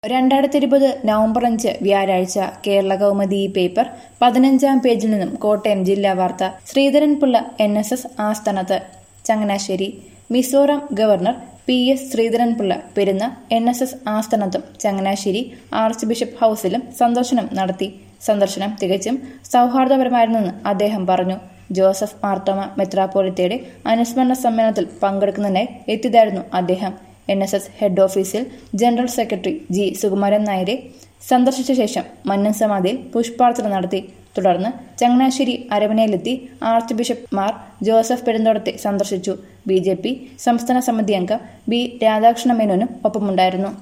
രണ്ടായിരത്തി ഇരുപത് നവംബർ അഞ്ച് വ്യാഴാഴ്ച കേരള കൗമുദി ഈ പേപ്പർ പതിനഞ്ചാം പേജിൽ നിന്നും കോട്ടയം ജില്ലാ വാർത്ത ശ്രീധരൻപിള്ള എൻ എസ് എസ് ആസ്ഥാനത്ത് Changanassery Mizoram governor P S Sreedharan Pillai Perunna N S S ആസ്ഥാനത്തും ചങ്ങനാശ്ശേരി ആർച്ച് ബിഷപ്പ് ഹൌസിലും സന്ദർശനം നടത്തി സന്ദർശനം തികച്ചും സൗഹാർദ്ദപരമായിരുന്നെന്ന് അദ്ദേഹം പറഞ്ഞു ജോസഫ് മാർത്തോമ മെത്രാപ്പോലിത്തയുടെ അനുസ്മരണ സമ്മേളനത്തിൽ പങ്കെടുക്കുന്നതിനായി എത്തിയതായിരുന്നു അദ്ദേഹം എൻ എസ് എസ് ഹെഡ് ഓഫീസിൽ ജനറൽ സെക്രട്ടറി ജി സുകുമാരൻ നായരെ സന്ദർശിച്ച ശേഷം മന്നൻ സമാധിയിൽ പുഷ്പാർച്ചന നടത്തി തുടർന്ന് ചങ്ങനാശ്ശേരി അരവണയിലെത്തി ആർച്ച് ബിഷപ്പ് മാർ ജോസഫ് പെരുന്തോടത്തെ സന്ദർശിച്ചു ബി ജെ പി സംസ്ഥാന സമിതി അംഗം ബി രാധാകൃഷ്ണ മേനോനും ഒപ്പമുണ്ടായിരുന്നു